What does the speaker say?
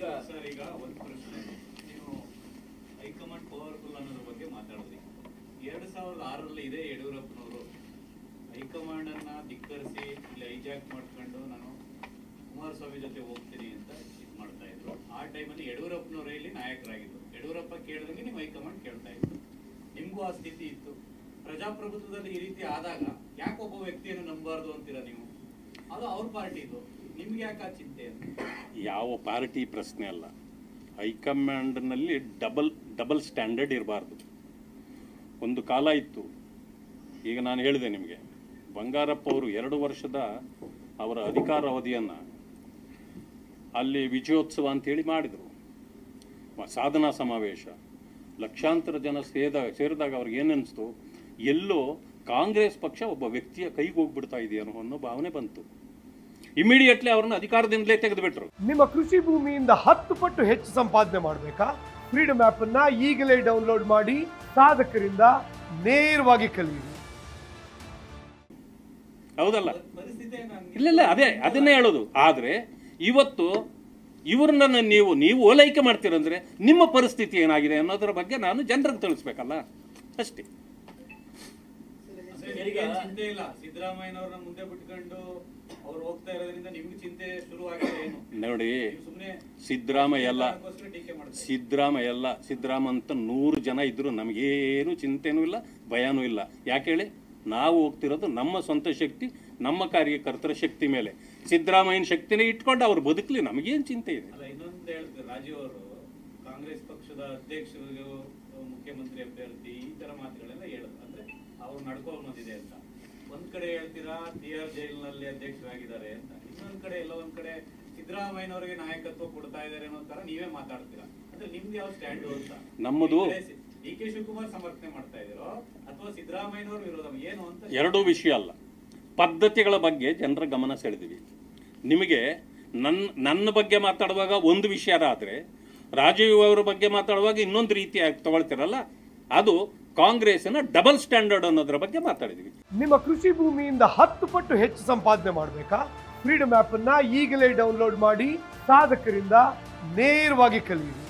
sir ಈಗ ಒಂದು ಪ್ರಶ್ನೆ ನೀವು ಹೈಕಮಾಂಡ್ ಪವರ್ಫುಲ್ ಅನ್ನೋದ್ರ ಬಗ್ಗೆ ಮಾತಾಡಿದ್ರಿ ಎರಡ್ ಸಾವಿರದ ಆರರಲ್ಲಿ ಇದೇ ಯಡಿಯೂರಪ್ಪನವರು ಹೈಕಮಾಂಡ್ ಅನ್ನ ಧಿಕ್ಕರಿಸಿ ಇಲ್ಲಿ ಹೈಜಾಕ್ ಮಾಡ್ಕೊಂಡು ನಾನು ಕುಮಾರಸ್ವಾಮಿ ಜೊತೆ ಹೋಗ್ತೀನಿ ಅಂತ ಇದು ಮಾಡ್ತಾ ಇದ್ರು ಆ ಟೈಮಲ್ಲಿ ಯಡಿಯೂರಪ್ಪನವರೇ ಇಲ್ಲಿ ನಾಯಕರಾಗಿದ್ರು ಯಡಿಯೂರಪ್ಪ ಕೇಳಿದಂಗೆ ನೀವು ಹೈಕಮಾಂಡ್ ಕೇಳ್ತಾ ಇದ್ರು ನಿಮ್ಗೂ ಆ ಸ್ಥಿತಿ ಇತ್ತು ಪ್ರಜಾಪ್ರಭುತ್ವದಲ್ಲಿ ಈ ರೀತಿ ಆದಾಗ ಯಾಕೆ ಒಬ್ಬ ವ್ಯಕ್ತಿಯನ್ನು ನಂಬಬಾರ್ದು ಅಂತೀರಾ ನೀವು ಅದು ಅವ್ರ ಪಾರ್ಟಿ ಇದು ನಿಮ್ಗೆ ಯಾಕೆ ಆ ಚಿಂತೆ ಅಂತ ಯಾವ ಪಾರ್ಟಿ ಪ್ರಶ್ನೆ ಅಲ್ಲ ಹೈಕಮಾಂಡ್ನಲ್ಲಿ ಡಬಲ್ ಡಬಲ್ ಸ್ಟ್ಯಾಂಡರ್ಡ್ ಇರಬಾರ್ದು ಒಂದು ಕಾಲ ಇತ್ತು ಈಗ ನಾನು ಹೇಳಿದೆ ನಿಮಗೆ ಬಂಗಾರಪ್ಪ ಅವರು ಎರಡು ವರ್ಷದ ಅವರ ಅಧಿಕಾರ ಅವಧಿಯನ್ನು ಅಲ್ಲಿ ವಿಜಯೋತ್ಸವ ಅಂತೇಳಿ ಮಾಡಿದರು ಸಾಧನಾ ಸಮಾವೇಶ ಲಕ್ಷಾಂತರ ಜನ ಸೇದ ಸೇರಿದಾಗ ಅವ್ರಿಗೆ ಏನನ್ನಿಸ್ತು ಎಲ್ಲೋ ಕಾಂಗ್ರೆಸ್ ಪಕ್ಷ ಒಬ್ಬ ವ್ಯಕ್ತಿಯ ಕೈಗೆ ಹೋಗ್ಬಿಡ್ತಾ ಇದೆಯೋ ಅನ್ನೋ ಭಾವನೆ ಬಂತು ಇಮಿಡಿಯೇಟ್ಲಿ ಅವ್ರನ್ನ ಅಧಿಕಾರದಿಂದಲೇ ತೆಗೆದುಬಿಟ್ರು ನಿಮ್ಮ ಕೃಷಿ ಭೂಮಿಯಿಂದ ಹತ್ತು ಪಟ್ಟು ಹೆಚ್ಚು ಸಂಪಾದನೆ ಮಾಡಬೇಕಾ ಫ್ರೀಡಮ್ ಆಪ್ ಅನ್ನ ಈಗಲೇ ಡೌನ್ಲೋಡ್ ಮಾಡಿ ಸಾಧಕರಿಂದ ನೇರವಾಗಿ ಕಲಿಯಿರಿ ಹೌದಲ್ಲ ಪರಿಸ್ಥಿತಿ ನಾನು ಇಲ್ಲ ಇಲ್ಲ ಅದೇ ಅದನ್ನೇ ಹೇಳೋದು ಆದರೆ ಇವತ್ತು ಇವ್ರನ್ನ ನೀವು ನೀವು ಓಲೈಕೆ ಮಾಡ್ತೀರಂದ್ರೆ ನಿಮ್ಮ ಪರಿಸ್ಥಿತಿ ಏನಾಗಿದೆ ಅನ್ನೋದರ ಬಗ್ಗೆ ನಾನು ಜನರಿಗೆ ತಿಳಿಸ್ಬೇಕಲ್ಲ ಅಷ್ಟೇ ಅಂದ್ರೆ ನಿಮ್ಗೇನ್ ಚಿಂತೆ ಇಲ್ಲ ಸಿದ್ದರಾಮಯ್ಯನವ್ರನ್ನ ಮುಂದೆ ಬಿಟ್ಕೊಂಡು ಅವ್ರು ಹೋಗ್ತಾ ಇರೋದ್ರಿಂದ ನಿಮ್ಗೆ ಚಿಂತೆ ಶುರು ಆಗಿದೆ ಏನು ನೋಡಿ ನೀವು ಸುಮ್ನೆ ಸಿದ್ದರಾಮಯ್ಯ ಎಲ್ಲ ಕಾರಣಕ್ಕೋಸ್ಕರ ಟೀಕೆ ಮಾಡ್ತಾರೆ ಸಿದ್ದರಾಮಯ್ಯ ಎಲ್ಲ ಸಿದ್ದರಾಮ ಅಂತ ನೂರು ಜನ ಇದ್ರು ನಮಗೇನು ಚಿಂತೆನೂ ಇಲ್ಲ ಭಯನೂ ಇಲ್ಲ ಯಾಕೆ ಹೇಳಿ ನಾವು ಹೋಗ್ತಿರೋದು ನಮ್ಮ ಸ್ವಂತ ಶಕ್ತಿ ನಮ್ಮ ಕಾರ್ಯಕರ್ತರ ಶಕ್ತಿ ಮೇಲೆ ಸಿದ್ದರಾಮಯ್ಯನ ಶಕ್ತಿನೇ ಇಟ್ಕೊಂಡು ಅವ್ರು ಬದುಕಲಿ ನಮಗೇನು ಚಿಂತೆ ಇದೆ ಅಲ್ಲ ಇನ್ನೊಂದು ಹೇಳ್ತಾರೆ ರಾಜೀವ್ ಅವರು ಕಾಂಗ್ರೆಸ್ ಪಕ್ಷದ ಅಧ್ಯಕ್ಷರು ಮುಖ್ಯಮಂತ್ರಿ ಅಭ್ಯರ್ಥಿ ಈ ತರ ಮಾತುಗಳೆಲ್ಲ ಹೇಳುದು ಅಂದ್ರೆ ಅವ್ರು ನಡ್ಕೊಂಡು ಬಂದಿದೆ ಅಂತ ಒಂದ್ ಕಡೆ ಹೇಳ್ತೀರಾ ತಿಹಾರ್ ಜೈಲಿನಲ್ಲಿ ಅಧ್ಯಕ್ಷರಾಗಿದ್ದಾರೆ ಅಂತ ಇನ್ನೊಂದ್ ಕಡೆ ಎಲ್ಲ ಒಂದ್ ಕಡೆ ಸಿದ್ದರಾಮಯ್ಯನವರಿಗೆ ನಾಯಕತ್ವ ಕೊಡ್ತಾ ಇದ್ದಾರೆ ಅನ್ನೋ ತರ ನೀವೇ ಮಾತಾಡ್ತೀರಾ ಅಂದ್ರೆ ನಿಮ್ದು ಯಾವ ಸ್ಟ್ಯಾಂಡ್ ಅಂತ ನಮ್ಮದು- ಡಿ ಕೆ ಶಿವಕುಮಾರ್ ಸಮರ್ಥನೆ ಮಾಡ್ತಾ ಇದ್ದೀರೋ ಅಥವಾ ಸಿದ್ದರಾಮಯ್ಯನವರು ವಿರೋಧ ಏನು ಅಂತ ಎರಡೂ ವಿಷಯ ಅಲ್ಲ ಪದ್ಧತಿಗಳ ಬಗ್ಗೆ ಜನರ ಗಮನ ಸೆಳೆದಿವಿ ನಿಮಗೆ ನನ್ನ ನನ್ನ ಬಗ್ಗೆ ಮಾತಾಡುವಾಗ ಒಂದು ವಿಷಯ ಆದರೆ ರಾಜೀವ್ ಅವರ ಬಗ್ಗೆ ಮಾತಾಡುವಾಗ ಇನ್ನೊಂದು ರೀತಿ ತಗೊಳ್ತಿರಲ್ಲ ಅದು ಕಾಂಗ್ರೆಸ್ಸಿನ ಡಬಲ್ ಸ್ಟ್ಯಾಂಡರ್ಡ್ ಅನ್ನೋದ್ರ ಬಗ್ಗೆ ಮಾತಾಡಿದ್ವಿ ನಿಮ್ಮ ಕೃಷಿ ಭೂಮಿಯಿಂದ ಹತ್ತು ಪಟ್ಟು ಹೆಚ್ಚು ಸಂಪಾದನೆ ಮಾಡಬೇಕಾ ಫ್ರೀಡಮ್ ಆಪ್ ಅನ್ನ ಈಗಲೇ ಡೌನ್ಲೋಡ್ ಮಾಡಿ ಸಾಧಕರಿಂದ ನೇರವಾಗಿ ಕಲಿಯಿರಿ